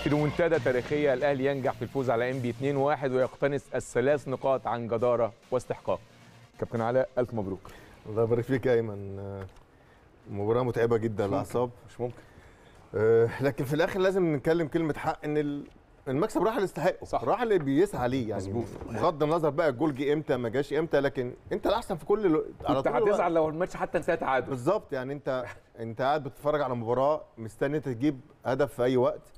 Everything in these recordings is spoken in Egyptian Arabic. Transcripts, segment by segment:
في ريمونتادا تاريخيه الاهلي ينجح في الفوز على ام بي 2-1 ويقتنص الثلاث نقاط عن جداره واستحقاق كابتن علاء الف مبروك الله يبارك فيك يا ايمن آه، مباراه متعبه جدا للاعصاب مش ممكن آه، لكن في الاخر لازم نتكلم كلمه حق ان ال- المكسب راح اللي يستحقه صح. راح اللي بيسعى ليه يعني مظبوط. بغض النظر بقى الجول جه امتى ما جاش امتى لكن انت الاحسن في كل الو- على كنت طول الوقت. هتزعل لو الماتش حتى انتهى تعادل بالظبط يعني انت انت قاعد بتتفرج على مباراه مستني انت تجيب هدف في اي وقت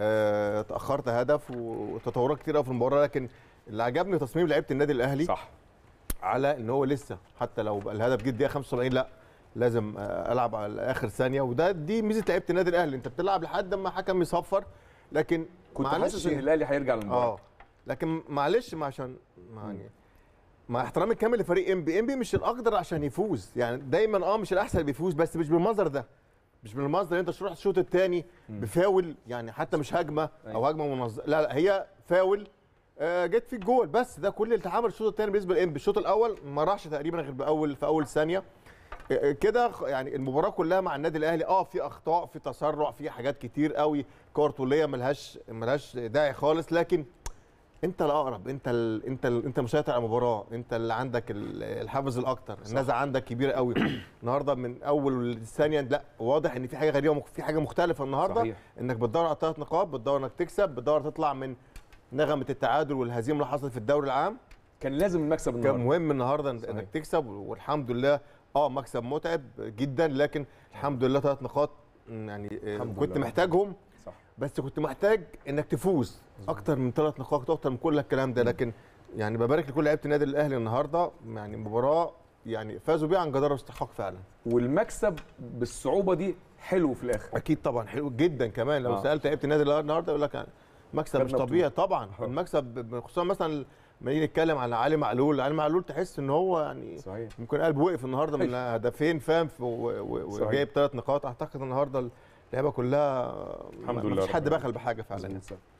اه تاخرت هدف وتطورات كتير قوي في المباراه لكن اللي عجبني تصميم لعيبه النادي الاهلي صح على ان هو لسه حتى لو بقى الهدف جه الدقيقه 75 لا لازم آه، العب على اخر ثانيه وده دي ميزه لعيبه النادي الاهلي انت بتلعب لحد ما حكم يصفر لكن كنت معلش حاسس ان الاهلي هيرجع للمباراه اه لكن معلش ما عشان ما يعني مع احترامي الكامل لفريق ام بي ام بي مش الاقدر عشان يفوز يعني دايما اه مش الاحسن اللي بيفوز بس مش بالمنظر ده مش بالمنظر اللي انت تروح الشوط الثاني بفاول يعني حتى مش هجمه او هجمه منظمه لا لا هي فاول آه جت في الجول بس ده كل اللي اتعمل الشوط الثاني بالنسبه للام الشوط الاول ما راحش تقريبا غير باول في اول ثانيه آه، كده خ- يعني المباراه كلها مع النادي الاهلي اه في اخطاء في تسرع في حاجات كتير قوي كور طوليه ملهاش ملهاش داعي خالص لكن انت الاقرب انت ال... انت ال... انت مسيطر على المباراه انت اللي عندك ال- الحافز الاكتر النزعه عندك كبيره قوي النهارده من اول ثانيه لا واضح ان في حاجه غريبه مخ- في حاجه مختلفه النهارده صحيح. انك بتدور على ثلاث نقاط بتدور انك تكسب بتدور تطلع من نغمه التعادل والهزيمه اللي حصلت في الدوري العام كان لازم المكسب كان النهارده مهم النهارده إن- صحيح. انك تكسب والحمد لله اه مكسب متعب جدا لكن الحمد لله ثلاث نقاط م، يعني آه، الحمد كنت لله. محتاجهم صح بس كنت محتاج انك تفوز اكتر من ثلاث نقاط اكتر من كل الكلام ده لكن يعني ببارك لكل لعيبه النادي الاهلي النهارده يعني مباراه يعني فازوا بيها عن جداره واستحقاق فعلا والمكسب بالصعوبه دي حلو في الاخر اكيد طبعا حلو جدا كمان لو آه. آه. سالت لعيبه النادي الأهلي النهارده يقول لك يعني مكسب مش خدنا طبيعي طبعا آه. المكسب خصوصا مثلا لما نيجي نتكلم على علي معلول علي معلول تحس ان هو يعني صحيح ممكن قلب وقف النهارده من أيوة. هدفين فاهم ف- و- و- صحيح. وجايب ثلاث نقاط اعتقد النهارده اللعيبه كلها الحمد ما- لله ما فيش حد رب بخل بحاجه فعلا مظبوط.